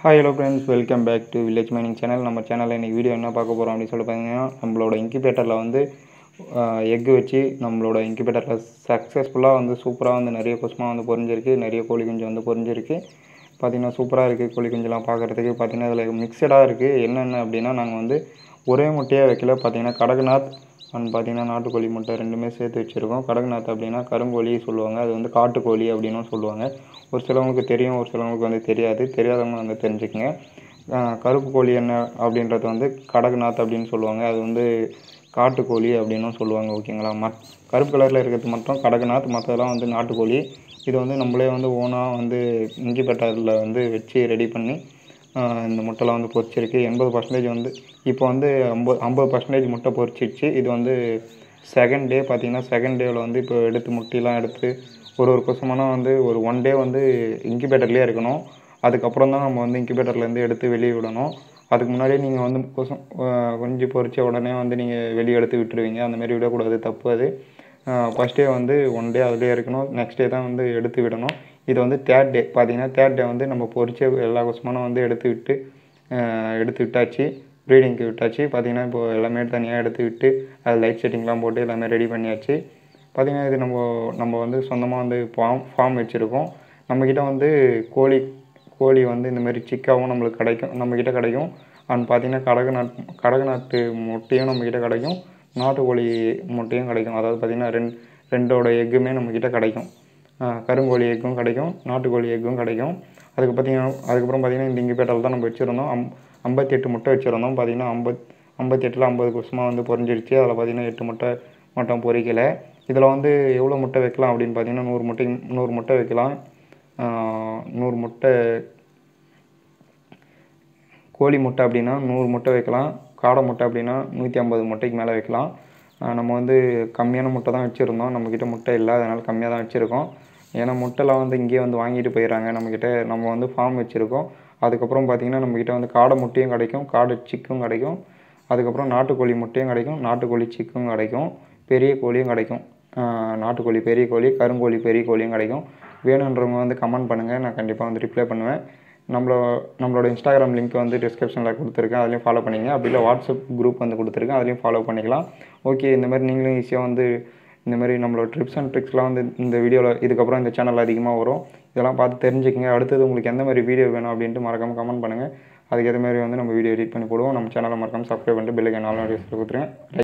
hi hello friends welcome back to village mining channel நம்ம சேனலில் இன்றைக்கி வீடியோ என்ன பார்க்க போகிறோம் அப்படின்னு சொல்லி பார்த்தீங்கன்னா நம்மளோட இன்குபேட்டரில் வந்து எக்கு வச்சு நம்மளோட இன்குபேட்டரில் சக்ஸஸ்ஃபுல்லாக வந்து சூப்பராக வந்து நிறைய கொசுமா வந்து பொரிஞ்சிருக்கு நிறைய கோழி குஞ்சு வந்து பொரிஞ்சிருக்கு பார்த்திங்கன்னா சூப்பராக இருக்குது கோழி குஞ்செல்லாம் பார்க்குறதுக்கு பார்த்திங்கன்னா இதில் மிக்சடாக இருக்குது என்னென்ன அப்படின்னா நாங்கள் வந்து ஒரே முட்டையாக வைக்கல பார்த்திங்கன்னா கடகநாத் அண்ட் பார்த்திங்கன்னா நாட்டுக்கோழி முட்டை ரெண்டுமே சேர்த்து வச்சுருக்கோம் கடகநாத் அப்படின்னா கருங்கோழி சொல்லுவாங்க அது வந்து காட்டுக்கோழி அப்படின்னும் சொல்லுவாங்க ஒரு சிலவங்களுக்கு தெரியும் ஒரு சிலவங்களுக்கு வந்து தெரியாது தெரியாதவங்க வந்து தெரிஞ்சுக்கங்க அஹ் கருப்பு கோழி என்ன அப்படின்றது வந்து கடகநாத் அப்படின்னு சொல்லுவாங்க அது வந்து காட்டுக்கோழி அப்படின்னும் சொல்லுவாங்க ஓகேங்களா மத் கருப்பு கலரில் இருக்கிறது மட்டும் கடகநாத் மற்றதெல்லாம் வந்து நாட்டுக்கோழி இது வந்து நம்மளே வந்து ஓனாக வந்து இன்குபேட்டரில் வந்து வச்சு ரெடி பண்ணி ஆஹ் இந்த முட்டைலாம் வந்து பொரிச்சிருக்கு எண்பது பர்சன்டேஜ் வந்து இப்போ வந்து ஐம்பது ஐம்பது பர்சன்டேஜ் முட்டை பொரிச்சிடுச்சு இது வந்து செகண்ட் டே பார்த்தீங்கன்னா செகண்ட் டேவில் வந்து இப்போ எடுத்து முட்டையெல்லாம் எடுத்து ஒரு ஒரு கொசமான வந்து ஒரு ஒன் டே வந்து இன்குபேட்டர்லேயே இருக்கணும் அதுக்கப்புறம் தான் நம்ம வந்து இன்குபேட்டர்லேருந்து எடுத்து வெளியே விடணும் அதுக்கு முன்னாடியே நீங்கள் வந்து கொசம் கொஞ்சம் பொரிச்ச உடனே வந்து நீங்கள் வெளியே எடுத்து விட்டுருவீங்க அந்த மாதிரி விடக்கூடாது தப்பு அது ஃபஸ்ட் டே வந்து ஒன் டே அதிலே இருக்கணும் நெக்ஸ்ட் டே தான் வந்து எடுத்து விடணும் இது வந்து தேர்ட் டே பார்த்தீங்கன்னா தேர்ட் டே வந்து நம்ம பொரிச்ச எல்லா கொசமானும் வந்து எடுத்து விட்டு ஆஹ் எடுத்து விட்டாச்சு ப்ரீடிங்க்கு விட்டாச்சு பார்த்தீங்கன்னா இப்போ எல்லாமே தனியாக எடுத்து விட்டு அது லைட் செட்டிங்லாம் போட்டு எல்லாமே ரெடி பண்ணியாச்சு பார்த்தீங்கன்னா இது நம்ம நம்ம வந்து சொந்தமாக வந்து ஃபார்ம் ஃபார்ம் வச்சுருக்கோம் நம்மக்கிட்ட வந்து கோழி கோழி வந்து இந்த மாதிரி சிக்காவும் நம்மளுக்கு கிடைக்கும் நம்மக்கிட்ட கிடைக்கும் அண்ட் பார்த்தீங்கன்னா கடகநாட் கடகநாட்டு முட்டையும் நம்மக்கிட்ட கிடைக்கும் நாட்டுக்கோழி முட்டையும் கிடைக்கும் அதாவது பார்த்திங்கன்னா ரெண்டு ரெண்டோட எக்குமே நம்மக்கிட்ட கிடைக்கும் ஆஹ் கருங்கோழி எக்கும் கிடைக்கும் நாட்டுக்கோழி எக்கும் கிடைக்கும் அதுக்கு பார்த்தீங்கன்னா அதுக்கப்புறம் பார்த்தீங்கன்னா இந்த இங்குபேட்டரில் தான் நம்ம வச்சுருந்தோம் அம் ஐம்பத்தி எட்டு முட்டை வச்சுருந்தோம் பார்த்தீங்கன்னா ஐம்பத் ஐம்பத்தி எட்டில் ஐம்பது குசுமாக வந்து பொரிஞ்சிருச்சு அதில் பார்த்தீங்கன்னா எட்டு முட்டை மட்டும் பொரிக்கலை இதில் வந்து எவ்வளோ முட்டை வைக்கலாம் அப்படின்னு பார்த்தீங்கன்னா நூறு முட்டை நூறு முட்டை வைக்கலாம் ஆஹ் நூறு முட்டை கோழி முட்டை அப்படின்னா நூறு முட்டை வைக்கலாம் காடை முட்டை அப்படின்னா நூற்றி ஐம்பது முட்டைக்கு மேலே வைக்கலாம் ஆஹ் நம்ம வந்து கம்மியான முட்டை தான் வச்சுருந்தோம் நம்மக்கிட்ட முட்டை இல்லை அதனால் கம்மியாக தான் வச்சுருக்கோம் ஏன்னா முட்டைலாம் வந்து இங்கேயே வந்து வாங்கிட்டு போயிடுறாங்க நம்மக்கிட்ட நம்ம வந்து ஃபார்ம் வச்சுருக்கோம் அதுக்கப்புறம் பார்த்திங்கன்னா நம்மக்கிட்ட வந்து காடை முட்டையும் கிடைக்கும் காடை சிக்கும் கிடைக்கும் அதுக்கப்புறம் நாட்டுக்கோழி முட்டையும் கிடைக்கும் நாட்டுக்கோழி சிக்கும் கிடைக்கும் பெரிய கோழியும் கிடைக்கும் ஆஹ் நாட்டுக்கோழி பெரிய கோழி கருங்கோழி பெரிய கோழியும் கிடைக்கும் வேணுன்றவங்க வந்து கமெண்ட் பண்ணுங்கள் நான் கண்டிப்பாக வந்து ரிப்ளை பண்ணுவேன் நம்மளோ நம்மளோட இன்ஸ்டாகிராம் லிங்க் வந்து டிஸ்கிரிப்ஷனில் கொடுத்துருக்கேன் அதுலேயும் ஃபாலோ பண்ணிங்க அப்படி இல்லை வாட்ஸ்அப் குரூப் வந்து கொடுத்துருக்கேன் அதுலேயும் ஃபாலோ பண்ணிக்கலாம் ஓகே இந்த மாதிரி நீங்களும் ஈஸியாக வந்து இந்த மாதிரி நம்மளோட ட்ரிப்ஸ் அண்ட் ட்ரிக்ஸ்லாம் வந்து இந்த வீடியோவில் இதுக்கப்புறம் இந்த சேனல் அதிகமாக வரும் இதெல்லாம் பார்த்து தெரிஞ்சுக்கங்க அடுத்தது உங்களுக்கு எந்த மாதிரி வீடியோ வேணும் அப்படின்ட்டு மறக்காமல் கமெண்ட் பண்ணுங்கள் அதுக்கேற்ற மாதிரி வந்து நம்ம வீடியோ எடிட் பண்ணி போடுவோம் நம்ம சேனலை மறக்காமல் சப்ஸ்கிரைப் பண்ணிட்டு பெல்லுக்கு நாலு நோட்டிஃபிகேஷன் கொடுத்துருங்க